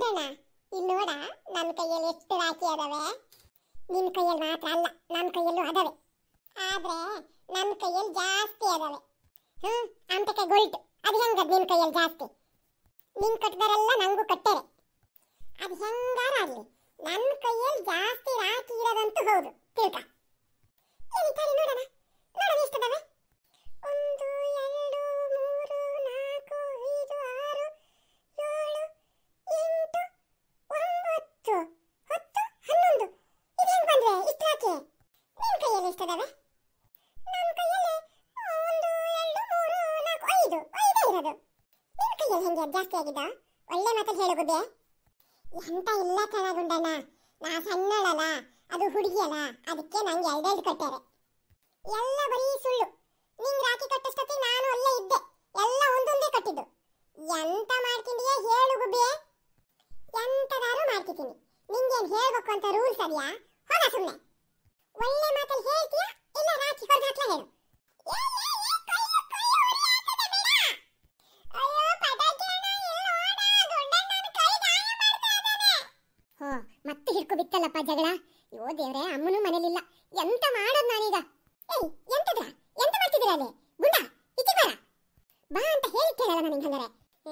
ಗುಂಡಣ್ಣ ಇಲ್ಲಿ ನೋಡ ನನ್ನ ಕೈಯಲ್ಲಿ ಎಷ್ಟು ರಾಖಿ ಅದಾವೆ ನಿನ್ನ ಕೈಯಲ್ಲಿ ಮಾತ್ರ ಅಲ್ಲ ನನ್ನ ಕೈಯಲ್ಲೂ ಅದಾವೆ ಆದ್ರೆ ನನ್ನ ಕೈಯಲ್ಲಿ ಜಾಸ್ತಿ ಅದಾವೆ ಹ್ಮ್ ಆಮ್ಟಕ್ಕೆ ಗೋಲ್ಟ್ ಅದು ಹೆಂಗದ್ ನಿನ್ನ ಕೈಯಲ್ಲಿ ಜಾಸ್ತಿ ನಿನ್ ಕಟ್ಟಿದಾರೆಲ್ಲ ನಂಗೂ ಕಟ್ಟೇರೆ ಅದು ಹೆಂಗಾರ ಆಗ್ಲಿ ನನ್ನ ಕೈಯಲ್ಲಿ ಜಾಸ್ತಿ ರಾಖಿ ಇರೋದಂತೂ ಹೌದು ತಿಳ್ಕ ಎಲ್ಲಿ ತಡಿ ನೋಡೋಣ ನೋಡೋಣ ಎಷ್ಟದಾವೆ ಒಂದು ಎರಡು ಮೂರು ನಾಲ್ಕು ಐದು ಆರು ಏಳು ಎಂಟು ಒಂಬತ್ತು ಹತ್ತು ಹನ್ನೊಂದು ಇದು ಹೆಂಗ್ ಬಂದ್ರೆ ಇಷ್ಟು ರಾಖಿ ನಿನ್ ಕೈಯಲ್ಲಿ ಎಷ್ಟದಾವೆ ನನ್ನ ಕೈಯಲ್ಲಿ ಒಂದು ಎರಡು ಮೂರು ನಾಲ್ಕು ಐದು ಐದೇ ಇರೋದು ನಿನ್ನ ಕೈಯಲ್ಲಿ ಹೆಂಗೆ ಜಾಸ್ತಿ ಆಗಿದ್ದ ಒಳ್ಳೆ ಮಾತಲ್ಲಿ ಹೇಳು ಗುಬ್ಬೆ ಎಂತ ಇಲ್ಲ ಕಣಗುಂಡಣ್ಣ ನಾ ಸಣ್ಣಳಲ್ಲ ಅದು ಹುಡುಗಿಯಲ್ಲ ಅದಕ್ಕೆ ನಂಗೆ ಎರಡೆರಡು ಕಟ್ಟಾರೆ ಎಲ್ಲ ಬರೀ ಸುಳ್ಳು ನಿಂಗ್ ರಾಖಿ ಕಟ್ಟಷ್ಟೊತ್ತಿಗೆ ನಾನು ಅಲ್ಲೇ ಇದ್ದೆ ಎಲ್ಲ ಒಂದೊಂದೇ ಕಟ್ಟಿದ್ದು ಎಂತ ಮಾಡ್ಕೊಂಡಿಯಾ ಹೇಳು ಗುಬ್ಬೆ ಎಂತದಾರು ಮಾಡ್ತಿದ್ದೀನಿ ನಿಂಗೇನ್ ಹೇಳ್ಬೇಕು ಅಂತ ರೂಲ್ಸ್ ಅದೆಯಾ ಹೋಗ ಸುಮ್ಮನೆ ಒಳ್ಳೆ ಮಾತಲ್ಲಿ ಹೇಳ್ತೀಯಾ ಇಲ್ಲ ರಾಖಿ ಹೊರಗೆ ಹಾಕ್ಲಾ ಹೇಳು ಏ, ಏ, ಏ, ಕೈಯು, ಕೈಯು, ಉರಿ ಆಗ್ತದೆ, ಬೇಡ. ಅಯ್ಯೋ, ಪಟಾಕಿ ಅಣ್ಣ, ಇಲ್ಲಿ ನೋಡ, ದೊಡ್ಡಣ್ಣನ ಕೈ ಗಾಯ ಮಾಡ್ತಾ ಇದ್ದಾನೆ. ಹೋ ಮತ್ತೆ ಹಿಡ್ಕೊ ಬಿತ್ತಲ್ಲಪ್ಪ ಜಗಳ ಅಯ್ಯೋ ದೇವ್ರೆ ಅಮ್ಮನೂ ಮನೇಲಿಲ್ಲ ಎಂತ ಮಾಡೋದ್ ನಾನೀಗ ಏಯ್ ಎಂತದ್ರ ಎಂತ ಮಾಡ್ತಿದ್ದೀರ ಅಲ್ಲಿ ಗುಂಡ ಇಚ್ಚಿ ಬಾರ ಬಾ ಅಂತ ಹೇಳಿ ಕೇಳಲ್ಲ ನನಗೆ ಹಂಗಾರೆ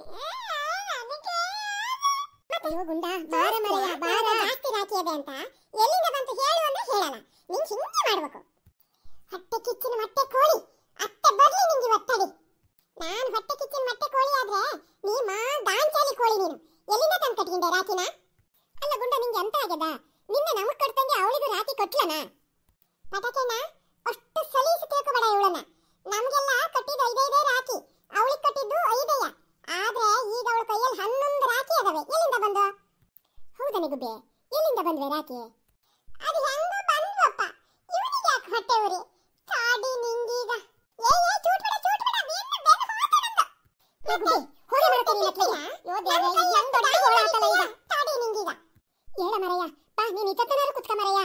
ಅಯ್ಯೋ ಗುಂಡ ಬಾರ ಮರೆಯ ಬಾರ ಜಾಸ್ತಿ ರಾಕಿ ಇದೆ ಅಂತ ಎಲ್ಲಿಂದ ಬಂತು ಹೇಳು ಅಂದ್ರೆ ಹೇಳಲ್ಲ ನಿಂಗೆ ಹಿಂಗೆ ಮಾಡ್ಬೇಕು ಹೊಟ್ಟೆ ಕಿಚ್ಚಿನ ಮೊಟ್ಟೆ ಕೋಳಿ ಅತ್ತೆ ಬರ್ಲಿ ನಿಂಗೆ ಒತ್ತಡಿ ನಾನು ಹೊಟ್ಟೆ ಕಿಚ್ಚಿನ ಮೊಟ್ಟೆ ಕೋಳಿ ಆದ್ರೆ ನೀ ಮಾ ದಾಂಚಾಲಿ ಕೋಳಿ ನೀನು ಎಲ್ಲಿಂದ ತಂದು ಕಟ್ಕೊಂಡೆ ರಾಕಿನ ಅಲ್ಲ ಗುಂಡ ನಿಂಗೆ ಎಂತ ಆಗ್ಯದ ನಿನ್ನೆ ನಮಗ್ ಕಟ್ತಂಗೆ ಅವಳಿಗೂ ರಾಖಿ ಕೊಟ್ಲನ ಪಟಾಕೆನ ಅಷ್ಟು ಸಲೀಸು ತಿಳ್ಕೊಬೇಡ ಇವಳನ್ನ ನಮ್ಗೆಲ್ಲ ಕಟ್ಟಿದ್ದು ಐದೈದೇ ರಾಖಿ ಅವಳಿಗೆ ಕಟ್ಟಿದ್ದು ಐದಯ್ಯ ಆದ್ರೆ ಈಗ ಅವಳ ಕೈಯಲ್ಲಿ ಹನ್ನೊಂದು ರಾಖಿ ಅದಾವೆ ಎಲ್ಲಿಂದ ಬಂದು ಹೌದನೆ ಗುಬ್ಬೆ ಎಲ್ಲಿಂದ ಬಂದ್ವೆ ರಾಖಿ ಅದು ಹೆಂಗೋ ಬಂದ್ವಪ್ಪ ಇವನಿಗೆ ಯಾಕೆ ಹೊಟ್ಟೆ ಉರಿ ಕಾಡಿ ನಿಂಗೀಗ ಏ ಏ ಚೂಟ್ ಬಿಡ ಚೂಟ್ ಬಿಡ ಬೆನ್ನು ಬೆನ್ನು ಹೋಗ್ತದಂತ ಏ ಗುಬ್ಬೆ ಹೋಗಿ ಮಾಡ್ತೀನಿ ಲಕ್ಷ್ಮಯ್ಯ ಯೋ ದೇವ್ರೆ ಹೆಂಗ್ ದೊಡ್ಡ ಗೋಳ ಆತಲ್ಲ ಈಗ ಕಾಡಿ ನಿಂಗೀಗ ಹೇಳ ಮರಯ್ಯ ಬಾ ನೀನ್ ಇತ್ತನಾರು ಕುತ್ಕ ಮರಯ್ಯ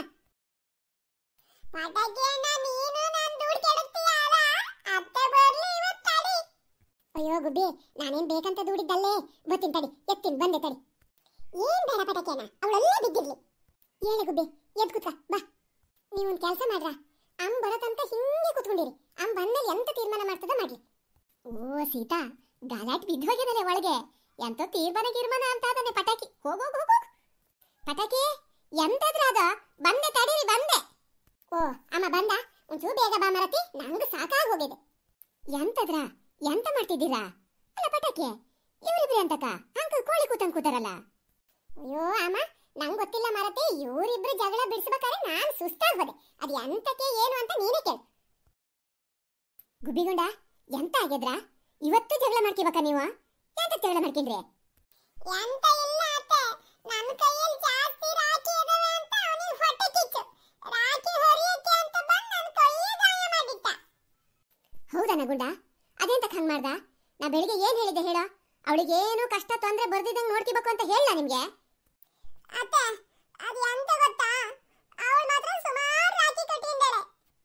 ಪಟಾಕಿಯಣ್ಣ ನೀನು ನನ್ ದುಡ್ಡು ಕೆಡುತ್ತೀಯಲ್ಲ ಅತ್ತೆ ಬರ್ಲಿ ಇವತ್ತು ತಡಿ ಅಯ್ಯೋ ಗುಬ್ಬಿ ನಾನೇನ್ ಬೇಕಂತ ದುಡಿದ್ದಲ್ಲೇ ಬರ್ತೀನಿ ತಡಿ ಎತ್ತೀನಿ ಬಂದೆ ತಡಿ ಏನ್ ಬೇಡ ಪಟಾಕಿಯಣ್ಣ ಅವಳೆಲ್ಲ ಬಿದ್ದಿರ್ಲಿ ಹೇಳಿ ಗುಬ್ಬಿ ಎದ್ ಕುತ್ಕ ಬಾ ನೀವೊಂದ್ ಕೆಲಸ ಮಾಡ್ರ ಅಮ್ಮ ಬರತ್ತಂತ ಹಿಂಗೆ ಕುತ್ಕೊಂಡಿರಿ ಅಮ್ಮ ಬಂದ್ಮೇಲೆ ಎಂತ ತೀರ್ಮಾನ ಮಾಡ್ತದ ಮಾಡ್ಲಿ ಓ ಸೀತಾ ಗಲಾಟ್ ಬಿದ್ದೋಗಿದ್ದಾನೆ ಒಳಗೆ ಎಂತ ತೀರ್ಮಾನ ಗಿರ್ಮಾನ ಅಂತ ಅದನ್ನೇ ಪಟಾಕಿ ಹೋಗೋಗ್ ಹೋಗೋಗ್ ಪಟಾಕಿ ಎಂತದ್ರ ಅದು ಬಂದೆ ತಡೀರಿ ಬಂದೆ ಓ ಅಮ್ಮ ಬಂದ ಒಂಚೂರು ಬೇಗ ಬಾ ಮರತಿ ನಂಗೆ ಸಾಕಾಗಿ ಹೋಗಿದೆ ಎಂತದ್ರ ಎಂತ ಮಾಡ್ತಿದ್ದೀರಾ ಅಲ್ಲ ಪಟಾಕಿ ಇವರಿಬ್ರು ಎಂತಕ ಅಂಕಲ್ ಕೋಳಿ ಕೂತಂಗ್ ಕೂತಾರಲ್ಲ ಅಯ್ಯೋ ಅಮ್ಮ ನಂಗೆ ಗೊತ್ತಿಲ್ಲ ಮಾರತಿ ಇವರಿಬ್ರು ಜಗಳ ಬಿಡಿಸ್ಬೇಕಾದ್ರೆ ನಾನು ಸುಸ್ತಾಗಿ ಹೋದೆ ಅದು ಎಂತಕ್ಕೆ ಏನು ಅಂತ ನೀನೇ ಕೇಳು ಗುಬ್ಬಿಗುಂಡ ಎಂತ ಆಗಿದ್ರ ಇವತ್ತು ಜಗಳ ಮಾಡ್ಕಿಬೇಕ ನೀವು ಎಂತ ಜಗಳ ಮಾಡ್ಕಿಂದ್ರಿ ಎಂತ ಇಲ್ಲ ಅತ್ತೆ ನನ್ನ ಕೈಯಲ್ಲಿ ಜಾಸ್ತಿ ರಾಖಿ ಇದಾವೆ ಅಂತ ಅವನಿಗೆ ಹೊಟ್ಟೆ ಕಿಚ್ಚು ರಾಖಿ ಹೊರಿಯಕ್ಕೆ ಅಂತ ಬಂದು ನನ್ನ ಕೈಯೇ ಗಾಯ ಮಾಡಿಟ್ಟ ಹೌದನ ಗುಂಡ ಅದೆಂತ ಹಂಗ್ ಮಾಡ್ದ ನಾ ಬೆಳಿಗ್ಗೆ ಏನ್ ಹೇಳಿದ್ದೆ ಹೇಳ ಅವಳಿಗೆ ಏನು ಕಷ್ಟ ತೊಂದ್ರೆ ಬರ್ದಿದ್ದಂಗೆ ನೋಡ್ಕೋಬೇಕು ಅಂತ ಹೇಳ ನಿಮ್ಗೆ ಅತ್ತೆ ಅದು ಎಂತ ಗೊತ್ತಾ ಅವಳು ಮಾತ್ರ ಸುಮಾರು ರಾಖಿ ಕಟ್ಟಿದ್ದಾರೆ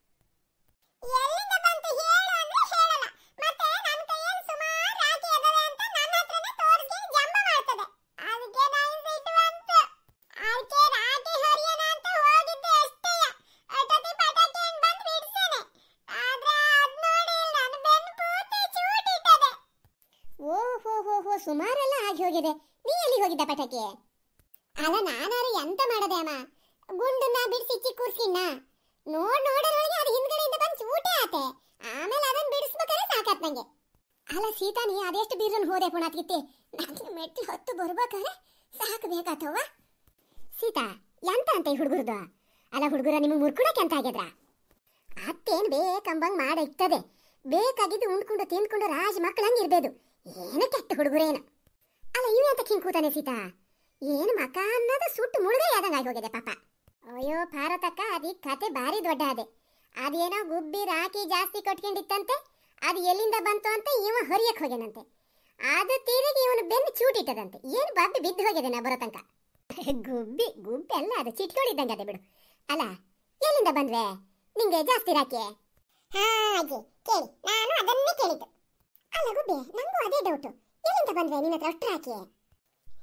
ಎಲ್ಲಿಂದ ಬಂತು ಹೇಳು ಅಂದ್ರೆ ಹೇಳಲ್ಲ ಮತ್ತೆ ನನ್ನ ಕೈಯಲ್ಲಿ ಸುಮಾರು ರಾಖಿ ಅದಾವೆ ಅಂತ ನನ್ನ ಹತ್ರನೇ ತೋರಿಸಿ ಜಂಬ ಮಾಡ್ತದೆ ಅದಕ್ಕೆ ನಾನು ಸಿಟ್ಟು ಬಂತು ಅದಕ್ಕೆ ರಾಖಿ ಹರಿಯೋಣ ಅಂತ ಹೋಗಿದ್ದೆ ಅಷ್ಟೇ ಅಟತಿ ಪಟಾಕಿ ಅಂತ ಬಂದು ಬಿಡ್ಸೇನೆ ಆದ್ರೆ ಅದ್ ನೋಡಿ ನನ್ನ ಬೆನ್ನು ಪೂರ್ತಿ ಚೂಟಿಟ್ಟದೆ ಓ ಹೋ ಹೋ ಹೋ ಸುಮಾರೆಲ್ಲ ಆಗಿ ಹೋಗಿದೆ ನೀ ಎಲ್ಲಿ ಹೋಗಿದ್ದ ಪಟಾಕಿ ಅಲ್ಲ ನಾನಾರು ಎಂತ ಮಾಡದೆ ಅಮ್ಮ ಗುಂಡನ್ನ ಬಿಡಿಸಿ ಇಕ್ಕಿ ಕೂರ್ಸಿನ್ನ ನೋಡ್ ನೋಡೋದ್ರೊಳಗೆ ಅದು ಹಿಂದ್ಗಡೆಯಿಂದ ಬಂದು ಚೂಟೆ ಆತೆ ಆಮೇಲೆ ಅದನ್ನ ಬಿಡಿಸ್ಬೇಕಾದ್ರೆ ಸಾಕಾತ್ ನಂಗೆ ಅಲ್ಲ ಸೀತಾ ನೀ ಅದೆಷ್ಟು ಬೀರನ್ ಹೋದೆ ಪುಣಾತ್ಗಿತ್ತಿ ನಂಗೆ ಮೆಟ್ಲು ಹೊತ್ತು ಬರ್ಬೇಕಾದ್ರೆ ಸಾಕು ಬೇಕಾತವ್ವ ಸೀತಾ ಎಂತ ಅಂತ ಈ ಹುಡುಗರದು ಅಲ್ಲ ಹುಡುಗರ ನಿಮಗೆ ಮುರ್ಕೊಡಕ್ಕೆ ಅಂತ ಆಗ್ಯದ್ರ ಅತ್ತೇನ್ ಬೇಕಂಬಂಗ್ ಮಾಡ ಇರ್ತದೆ ಬೇಕಾಗಿದ್ದು ಉಂಡ್ಕೊಂಡು ತಿಂದ್ಕೊಂಡು ರಾಜ ಮಕ್ಕಳಂಗೆ ಇರ್ಬೇಕು ಏನು ಕೆಟ್ಟ ಹುಡುಗರೇನು ಅಲ್ಲ ಇವ್ ಎಂತ ಹಿಂಗ್ ಕೂತಾನೆ ಸೀತಾ ಏನು ಮಕ ಅನ್ನೋದು ಸುಟ್ಟು ಮುಳುಗೈ ಆದಂಗೆ ಆಗಿ ಹೋಗಿದೆ ಪಾಪ ಅಯ್ಯೋ ಭಾರತಕ್ಕ ಅದಿ ಕತೆ ಭಾರಿ ದೊಡ್ಡ ಅದೆ ಅದೇನೋ ಗುಬ್ಬಿ ರಾಕಿ ಜಾಸ್ತಿ ಕಟ್ಕೊಂಡಿತ್ತಂತೆ ಅದು ಎಲ್ಲಿಂದ ಬಂತು ಅಂತ ಇವ ಹೊರಿಯಕ್ ಹೋಗ್ಯಾನಂತೆ ಅದು ತಿರುಗಿ ಇವನು ಬೆನ್ನು ಚೂಟಿಟ್ಟದಂತೆ ಏನು ಬಬ್ಬಿ ಬಿದ್ದು ಹೋಗಿದೆ ನಾ ಬರೋ ತನಕ ಗುಬ್ಬಿ ಗುಬ್ಬಿ ಅಲ್ಲ ಅದು ಚಿಟ್ಕೊಂಡಿದ್ದಂಗೆ ಅದೇ ಬಿಡು ಅಲ್ಲ ಎಲ್ಲಿಂದ ಬಂದ್ವೆ ನಿಂಗೆ ಜಾಸ್ತಿ ರಾಕಿ ಹಾ ಅಜ್ಜಿ ಕೇಳಿ ನಾನು ಅದನ್ನೇ ಕೇಳಿದ್ದು ಅಲ್ಲ ಗುಬ್ಬಿ ನಂಗೂ ಅದೇ ಡೌಟು ಎಲ್ಲಿಂದ ಬಂದ್ವೆ ನಿನ್ನ ಹತ್ರ ಅಷ್ಟು ರಾಕಿ ಹೆಂಗೋ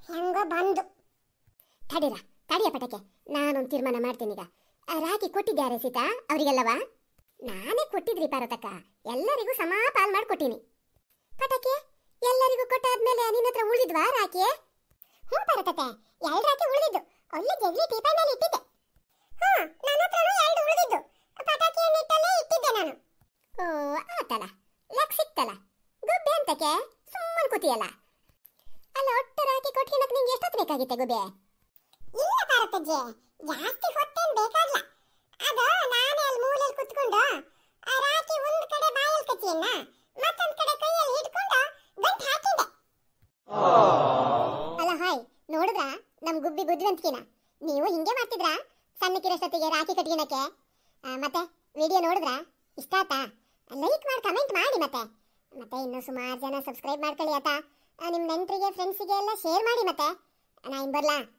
ಬಂದು ತಡೀರ ತಡಿಯ ಪಟಕೆ ನಾನೊಂದು ತೀರ್ಮಾನ ಮಾಡ್ತೀನಿ ಈಗ ಆ, ರಾಖಿ ಕೊಟ್ಟಿದ್ಯಾರೆ ಸೀತಾ ಅವರಿಗೆಲ್ಲವಾ ನಾನೇ ಕೊಟ್ಟಿದ್ರಿ ಪಾರ್ವತಕ್ಕ ಎಲ್ಲರಿಗೂ ಸಮ ಪಾಲ್ ಮಾಡ್ಕೊಟ್ಟಿನಿ ಪಟಕೆ ಎಲ್ಲರಿಗೂ ಕೊಟ್ಟಾದ್ಮೇಲೆ ನಿನ್ನ ಹತ್ರ ಉಳಿದ್ವಾ ರಾಖಿ ಹ್ಞೂ ಬರುತ್ತತೆ ಎರಡು ರಾಕಿ ಉಳಿದಿದ್ದು ಒಳ್ಳೆ ಜಗ್ಲಿ ಟೀಪಾಯ್ನಲ್ಲಿ ಇಟ್ಟಿದ್ದೆ ಹ್ಞೂ ನನ್ನ ಹತ್ರನೂ ಎರಡು ಉಳಿದಿದ್ದು ಪಟಾಕಿಯನ್ನು ಇಟ್ಟಲ್ಲೇ ಇಟ್ಟಿದ್ದೆ ನಾನು ಓ ಆತಲ್ಲ ಲೆಕ್ ಸಿಕ್ತಲ್ಲ ಗುಬ್ಬೆ ಅಂತಕ್ಕೆ ಸುಮ್ಮನೆ ಕೂತಿಯಲ್ಲ ಅಲ್ಲ ಒಟ್ಟು ರಾಖಿ ಕೊಟ್ಟಿನಕ್ಕೆ ನಿಂಗೆ ಎಷ್ಟೊತ್ತು ಬೇಕಾಗಿತ್ತೆ ಗುಬ್ಬೆ ಇಲ್ಲ ಪಾರತಜ್ಜೆ ಜಾಸ್ತಿ ಹೊತ್ತೇನ್ ಬೇಕಾಗ್ಲ ಅದು ನಾನೇ ಅಲ್ಲಿ ಮೂಲೆಯಲ್ಲಿ ಕುತ್ಕೊಂಡು ಆ ರಾಕಿ ಒಂದ್ ಕಡೆ ಬಾಯಲ್ಲಿ ಕಚ್ಚಿಯನ್ನ ಮತ್ತೊಂದ್ ಕಡೆ ಕೈಯಲ್ಲಿ ಹಿಡ್ಕೊಂಡು ಗಂಟು ಹಾಕಿದ್ದೆ ಅಲ್ಲ ಹಾಯ್ ನೋಡಿದ್ರಾ ನಮ್ ಗುಬ್ಬಿ ಬುದ್ಧಿವಂತಿಕೆನ ನೀವು ಹಿಂಗೆ ಮಾಡ್ತಿದ್ರಾ ಸಣ್ಣಕ್ಕಿರೋಷ್ಟೊತ್ತಿಗೆ ರಾಖಿ ಕಟ್ಗಿನಕ್ಕೆ ಆ, ಮತ್ತೆ ವಿಡಿಯೋ ನೋಡಿದ್ರಾ ಇಷ್ಟ ಆತಾ ಲೈಕ್ ಮಾಡಿ ಕಮೆಂಟ್ ಮಾಡಿ ಮತ್ತೆ ಮತ್ತೆ ಇನ್ನು ಸುಮಾರು ಜನ ಸಬ್ಸ್ಕ್ರೈಬ್ ಮಾಡ್ಕೊಳ್ಳಿ ಆತಾ ಆ, ನಿಮ್ ನೆಂಟರಿಗೆ ಫ್ರೆಂಡ್ಸಿಗೆ ಎಲ್ಲ ಶೇರ್ ಮಾಡಿ ಮತ್ತೆ ನಾ ಇನ್ ಬರ್ಲಾ